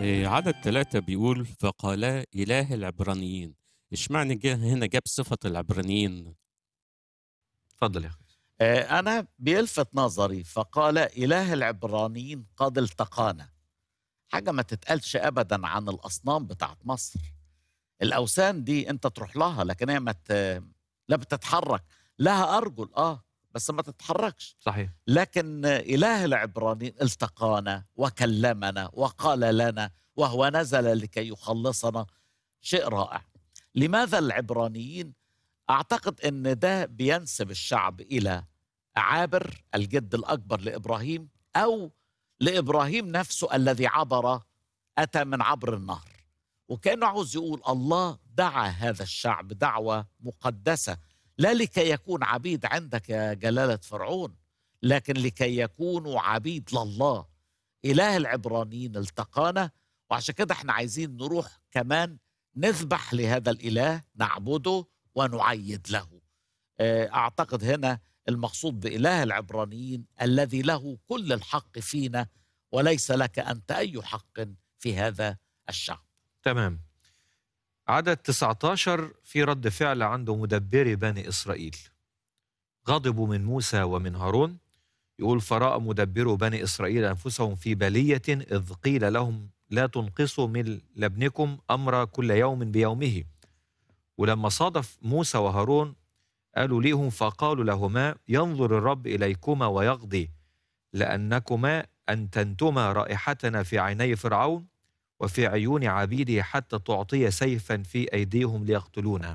آآ عدد 3 بيقول: "فقالا إله العبرانيين." اشمعنى جه هنا جاب صفة العبرانيين؟ اتفضل يا أخي. آآ أنا بيلفت نظري فقال إله العبرانيين قد التقانا. حاجة ما تتقالش أبدًا عن الأصنام بتاعة مصر. الأوثان دي أنت تروح لها لكن هي ما ت لا بتتحرك، لها أرجل آه، بس ما تتحركش. صحيح. لكن إله العبرانيين التقانا وكلمنا وقال لنا وهو نزل لكي يخلصنا، شيء رائع. لماذا العبرانيين؟ أعتقد إن ده بينسب الشعب إلى عابر الجد الأكبر لإبراهيم أو لإبراهيم نفسه الذي عبر أتى من عبر النهر. وكأنه عاوز يقول الله دعا هذا الشعب دعوة مقدسة لا لكي يكون عبيد عندك يا جلالة فرعون لكن لكي يكونوا عبيد لله إله العبرانيين التقانا وعشان كده احنا عايزين نروح كمان نذبح لهذا الإله نعبده ونعيد له آه، أعتقد هنا المقصود بإله العبرانيين الذي له كل الحق فينا وليس لك أنت أي حق في هذا الشعب تمام. عدد 19 في رد فعل عند مدبري بني إسرائيل. غضبوا من موسى ومن هارون يقول فرأى مدبرو بني إسرائيل أنفسهم في بلية إذ قيل لهم لا تنقصوا من لبنكم أمر كل يوم بيومه ولما صادف موسى وهارون قالوا ليهم فقالوا لهما ينظر الرب إليكما ويقضي لأنكما أنتنتما رائحتنا في عيني فرعون وفي عيون عبيده حتى تعطي سيفا في أيديهم ليقتلونا